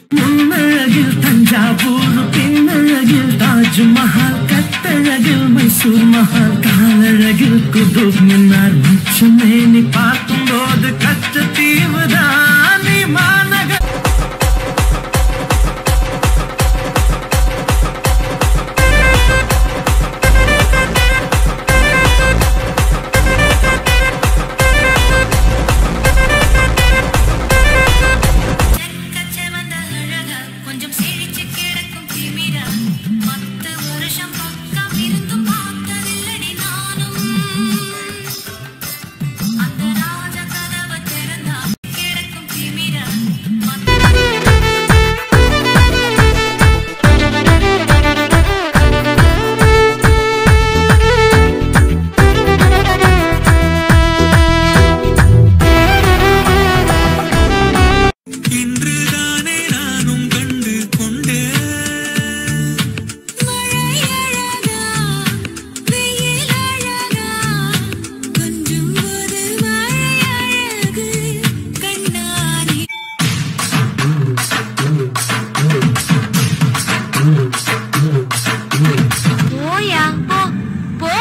முன்னழகில் தஞ்சாவூர் பின்னழகில் தாஜ்மஹால் கட்டழகில் மைசூர் மஹால் காலழகில் குதுப் மின்னார் மிச்சமே நீ பார்க்கும் போது கச்ச தீவுதான் நீ மாநகர் செக்கச்செவந்த அழகா, கொஞ்சம் செழிச்சு கிடக்கும் திமிரா. பத்து வருஷம் பக்கம் இருந்தும் பார்த்ததில்லடி நானும். அந்த ராஜ கதவை திறந்தா கிடக்கும் திமிரா. இன்றுதானே நானும் கண்டு கொண்டேன் மழை அழகா, வெயில் அழகா, கொஞ்சம் போது மழை அழகு கண்ணாடி போயா போ போ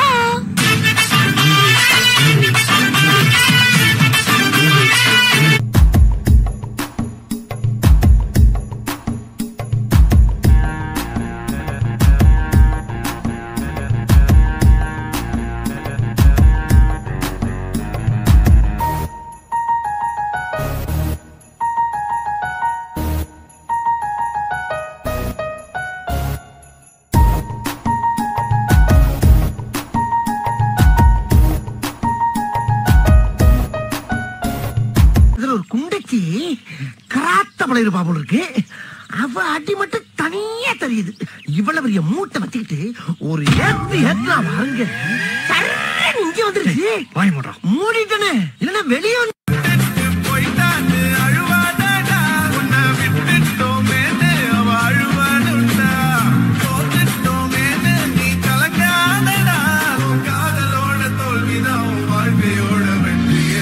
இதுல ஒரு குண்டைக்கு கராத்த பழைய பாபுல் இருக்கு அவ அடி மட்டும் தனியா தெரியுது இவ்வளவு பெரிய மூட்டை வச்சுக்கிட்டு ஒரு ஏத்து ஏத்துனா வாங்க சர்ன்னு இங்க வந்துருச்சு வாய் மூடுறா மூடிட்டனே இல்லன்னா வெளியே வந்து போயிட்டான்னு அழுவாதடா உன்னை விட்டுட்டோமேன்னு அவ அழுவானுண்டா தோத்துட்டோமேன்னு நீ கலங்காதடா உன் காதலோட தோல்விதான் உன் வாழ்க்கையோட வெற்றியே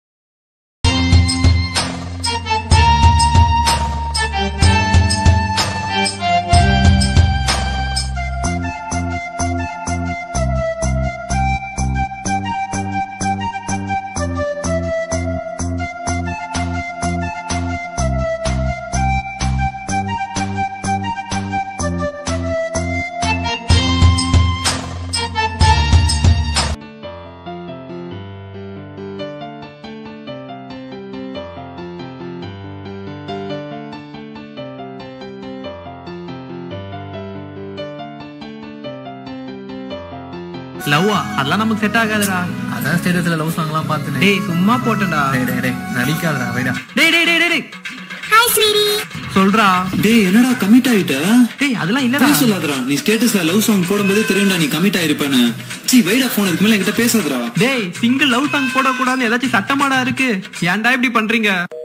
லவ்வா அதெல்லாம் நமக்கு செட் ஆகாதுடா அதான் ஸ்டேட்டஸ்ல லவ் சாங்லாம் பார்த்தேன் டேய் சும்மா போட்டேன்டா டேய் டேய் டேய் நடிக்காதடா வைடா டேய் டேய் டேய் டேய், டேய் ஹாய் ஸ்வீடி சொல்றா டேய் என்னடா கமிட் ஆயிட்ட டேய் அதெல்லாம் இல்லடா பொய் சொல்லாதடா நீ ஸ்டேட்டஸ்ல லவ் சாங் போடும்போதே தெரியும்டா நீ கமிட் ஆயிருப்பேன்னு சி வைடா போன் இதுக்கு மேல என்கிட்ட பேசாதடா டேய் சிங்கிள் லவ் சாங் போடக்கூடாதுன்னு ஏதாச்சும் சட்டமாடா இருக்கு ஏன்டா இப்படி பண்றீங்க